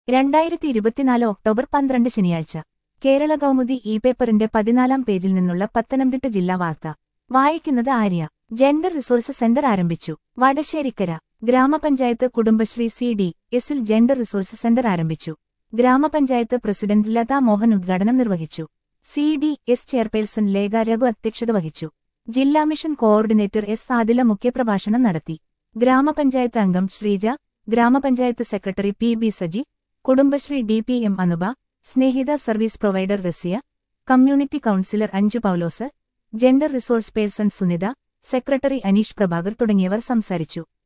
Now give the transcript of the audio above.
രണ്ടായിരത്തി ഇരുപത്തിനാല് ഒക്ടോബർ പന്ത്രണ്ട് ശനിയാഴ്ച കേരള കൗമുദി ഇ പേപ്പറിന്റെ പതിനാലാം പേജിൽ നിന്നുള്ള പത്തനംതിട്ട ജില്ലാ വാർത്ത വായിക്കുന്നത് ആര്യ ജെൻഡർ റിസോഴ്സ് സെന്റർ ആരംഭിച്ചു വടശ്ശേരിക്കര ഗ്രാമപഞ്ചായത്ത് കുടുംബശ്രീ സി ഡി എസിൽ ജെൻഡർ റിസോഴ്സ് സെന്റർ ആരംഭിച്ചു ഗ്രാമപഞ്ചായത്ത് പ്രസിഡന്റ് ലതാ മോഹൻ ഉദ്ഘാടനം നിർവഹിച്ചു C D S chairperson Lekha Raghu അധ്യക്ഷത വഹിച്ചു ജില്ലാ മിഷൻ കോർഡിനേറ്റർ എസ് ആദില മുഖ്യപ്രഭാഷണം നടത്തി ഗ്രാമപഞ്ചായത്ത് അംഗം ശ്രീജ ഗ്രാമപഞ്ചായത്ത് secretary P B Saji Kudumbashree D P M Anupa Snehitha service provider Raziya community councillor Anju Paulose gender resource person Sunitha secretary Aneesh Prabhakar തുടങ്ങിയവർ സംസാരിച്ചു